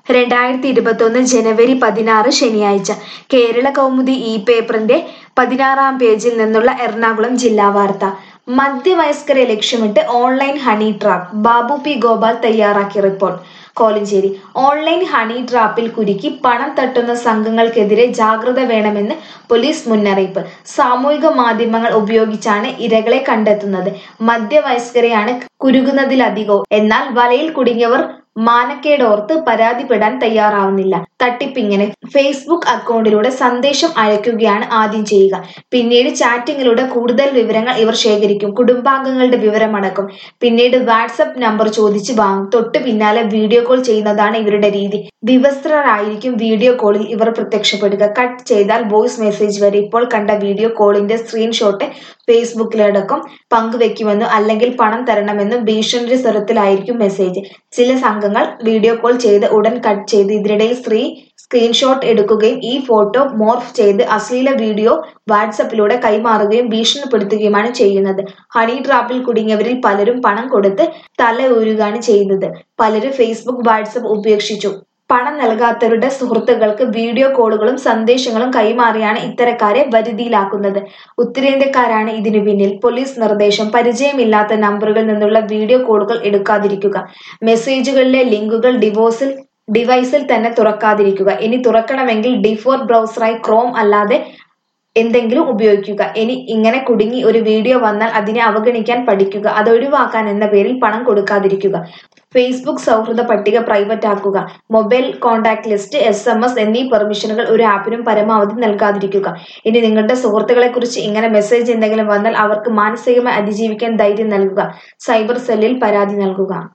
രണ്ടായിരത്തി ഇരുപത്തൊന്ന് ജനുവരി പതിനാറ് ശനിയാഴ്ച കേരള കൗമുദി ഇ പേപ്പറിന്റെ പതിനാറാം പേജിൽ നിന്നുള്ള എറണാകുളം ജില്ലാ വാർത്ത മധ്യവയസ്കരെ ലക്ഷ്യമിട്ട് online honey trap Babu P Gopal തയ്യാറാക്കിയ റിപ്പോർട്ട് കോലഞ്ചേരി ഓൺലൈൻ ഹണി ട്രാപ്പിൽ കുരുക്കി പണം തട്ടുന്ന സംഘങ്ങൾക്കെതിരെ ജാഗ്രത വേണമെന്ന് പോലീസ് മുന്നറിയിപ്പ് സാമൂഹിക മാധ്യമങ്ങൾ ഉപയോഗിച്ചാണ് ഇരകളെ കണ്ടെത്തുന്നത് മധ്യവയസ്കരെയാണ് കുരുകുന്നതിലധികവും എന്നാൽ വലയിൽ കുടുങ്ങിയവർ മാനക്കേടോർത്ത് പരാതിപ്പെടാൻ തയ്യാറാവുന്നില്ല തട്ടിപ്പിങ്ങനെ ഫേസ്ബുക്ക് അക്കൗണ്ടിലൂടെ സന്ദേശം അയക്കുകയാണ് ആദ്യം ചെയ്യുക പിന്നീട് ചാറ്റിങ്ങിലൂടെ കൂടുതൽ വിവരങ്ങൾ ഇവർ ശേഖരിക്കും കുടുംബാംഗങ്ങളുടെ വിവരമടക്കും പിന്നീട് വാട്സപ്പ് നമ്പർ ചോദിച്ച് വാങ്ങും തൊട്ടു പിന്നാലെ വീഡിയോ കോൾ ചെയ്യുന്നതാണ് ഇവരുടെ രീതി വിവസ്ത്രരായിരിക്കും വീഡിയോ കോളിൽ ഇവർ പ്രത്യക്ഷപ്പെടുക കട്ട് ചെയ്താൽ വോയിസ് മെസ്സേജ് വരെ ഇപ്പോൾ കണ്ട വീഡിയോ കോളിന്റെ സ്ക്രീൻഷോട്ട് ഫേസ്ബുക്കിലടക്കം പങ്കുവെക്കുമെന്നും അല്ലെങ്കിൽ പണം തരണമെന്നും ഭീഷണി സ്വരത്തിലായിരിക്കും മെസ്സേജ് ചില സംഘങ്ങൾ വീഡിയോ കോൾ ചെയ്ത് ഉടൻ കട്ട് ചെയ്ത് ഇതിനിടയിൽ സ്ത്രീ സ്ക്രീൻഷോട്ട് എടുക്കുകയും ഈ ഫോട്ടോ മോർഫ് ചെയ്ത് അശ്ലീല വീഡിയോ വാട്സപ്പിലൂടെ കൈമാറുകയും ഭീഷണിപ്പെടുത്തുകയുമാണ് ചെയ്യുന്നത് ഹണി ട്രാപ്പിൽ കുടുങ്ങിയവരിൽ പലരും പണം കൊടുത്ത് തല ഊരുകയാണ് ചെയ്യുന്നത് പലരും ഫേസ്ബുക്ക് വാട്സപ്പ് ഉപേക്ഷിച്ചു പണം നൽകാത്തവരുടെ സുഹൃത്തുക്കൾക്ക് വീഡിയോ കോളുകളും സന്ദേശങ്ങളും കൈമാറിയാണ് ഇത്തരക്കാരെ വരുതിയിലാക്കുന്നത് ഉത്തരേന്ത്യക്കാരാണ് ഇതിനു പിന്നിൽ പോലീസ് നിർദ്ദേശം പരിചയമില്ലാത്ത നമ്പറുകളിൽ നിന്നുള്ള വീഡിയോ കോളുകൾ എടുക്കാതിരിക്കുക മെസ്സേജുകളിലെ ലിങ്കുകൾ ഡിവോഴ്സിൽ ഡിവൈസിൽ തന്നെ തുറക്കാതിരിക്കുക ഇനി തുറക്കണമെങ്കിൽ ഡിഫോൾട്ട് ബ്രൗസറായി ക്രോം അല്ലാതെ എന്തെങ്കിലും ഉപയോഗിക്കുക ഇനി ഇങ്ങനെ കുടുങ്ങി ഒരു വീഡിയോ വന്നാൽ അതിനെ അവഗണിക്കാൻ പഠിക്കുക അത് ഒഴിവാക്കാൻ എന്ന പേരിൽ പണം കൊടുക്കാതിരിക്കുക ഫേസ്ബുക്ക് സൗഹൃദ പട്ടിക പ്രൈവറ്റ് ആക്കുക mobile contact list S M S എന്നീ പെർമിഷനുകൾ ഒരു ആപ്പിനും പരമാവധി നൽകാതിരിക്കുക ഇനി നിങ്ങളുടെ സുഹൃത്തുക്കളെ കുറിച്ച് ഇങ്ങനെ മെസ്സേജ് എന്തെങ്കിലും വന്നാൽ അവർക്ക് മാനസികമായി അതിജീവിക്കാൻ ധൈര്യം നൽകുക സൈബർ സെല്ലിൽ പരാതി നൽകുക